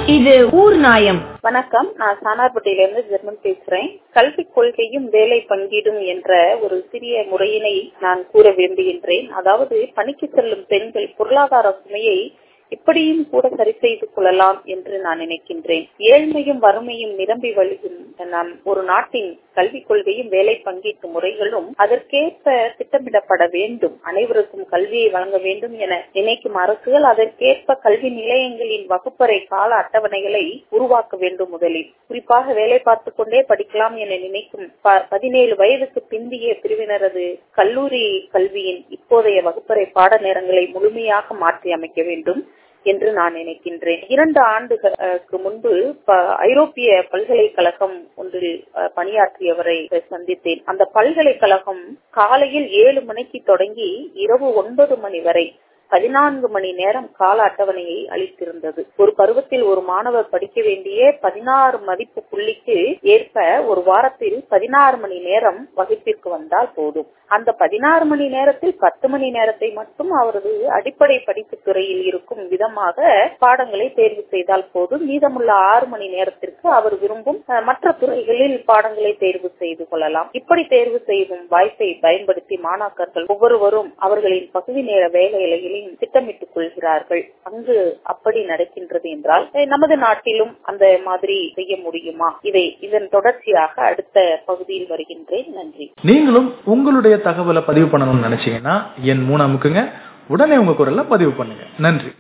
இது ஊர் நாயம் வணக்கம் நான் சானார்பட்டியிலிருந்து ஜெர்மன் பேசுறேன் கல்விக் கொள்கையும் வேலை பங்கீடும் என்ற ஒரு சிறிய முறையினை நான் கூற விரும்புகின்றேன் அதாவது பணிக்கு செல்லும் பெண்கள் பொருளாதார சுமையை இப்படியும் கூட சரி செய்து கொள்ளலாம் என்று நான் நினைக்கின்றேன் ஏழ்மையும் வறுமையும் நிரம்பி வழியும் நம் ஒரு நாட்டின் கல்விக் கொள்கையும் வேலை பங்கீட்டு முறைகளும் அதற்கேற்ப திட்டமிடப்பட வேண்டும் அனைவருக்கும் கல்வியை வழங்க வேண்டும் என நினைக்கும் அரசுகள் அதற்கேற்ப கல்வி நிலையங்களின் வகுப்பறை கால அட்டவணைகளை உருவாக்க வேண்டும் முதலில் குறிப்பாக வேலை பார்த்து கொண்டே படிக்கலாம் என நினைக்கும் பதினேழு வயதுக்கு பிந்திய பிரிவினரது கல்லூரி கல்வியின் இப்போதைய வகுப்பறை பாட நேரங்களை முழுமையாக மாற்றி அமைக்க வேண்டும் என்று நான் நினைக்கின்றேன் இரண்டு ஆண்டுகளுக்கு முன்பு ஐரோப்பிய பல்கலைக்கழகம் ஒன்றில் பணியாற்றியவரை சந்தித்தேன் அந்த பல்கலைக்கழகம் காலையில் ஏழு மணிக்கு தொடங்கி இரவு ஒன்பது மணி வரை பதினான்கு மணி நேரம் கால அட்டவணையை அளித்திருந்தது ஒரு பருவத்தில் ஒரு மாணவர் படிக்க வேண்டிய பதினாறு மதிப்பு புள்ளிக்கு ஏற்ப ஒரு வாரத்தில் பதினாறு மணி நேரம் வகுப்பிற்கு வந்தால் போதும் அந்த பதினாறு மணி நேரத்தில் பத்து மணி நேரத்தை மட்டும் அவரது அடிப்படை படிப்பு துறையில் இருக்கும் விதமாக பாடங்களை தேர்வு செய்தால் போதும் மீதமுள்ள ஆறு மணி நேரத்திற்கு அவர் விரும்பும் மற்ற துறைகளில் பாடங்களை தேர்வு செய்து கொள்ளலாம் இப்படி தேர்வு செய்யும் வாய்ப்பை பயன்படுத்தி மாணாக்கர்கள் ஒவ்வொருவரும் அவர்களின் பகுதி நேர வேலைகளையும் திட்டமிட்டுக் கொள்கிறார்கள் அங்கு அப்படி நடக்கின்றது என்றால் நமது நாட்டிலும் அந்த மாதிரி செய்ய முடியுமா இதை இதன் தொடர்ச்சியாக அடுத்த பகுதியில் வருகின்றேன் நன்றி நீங்களும் உங்களுடைய தகவலை பதிவு பண்ணணும்னு நினைச்சீங்கன்னா என் மூணு அமுக்குங்க உடனே உங்க குரல்ல பதிவு பண்ணுங்க நன்றி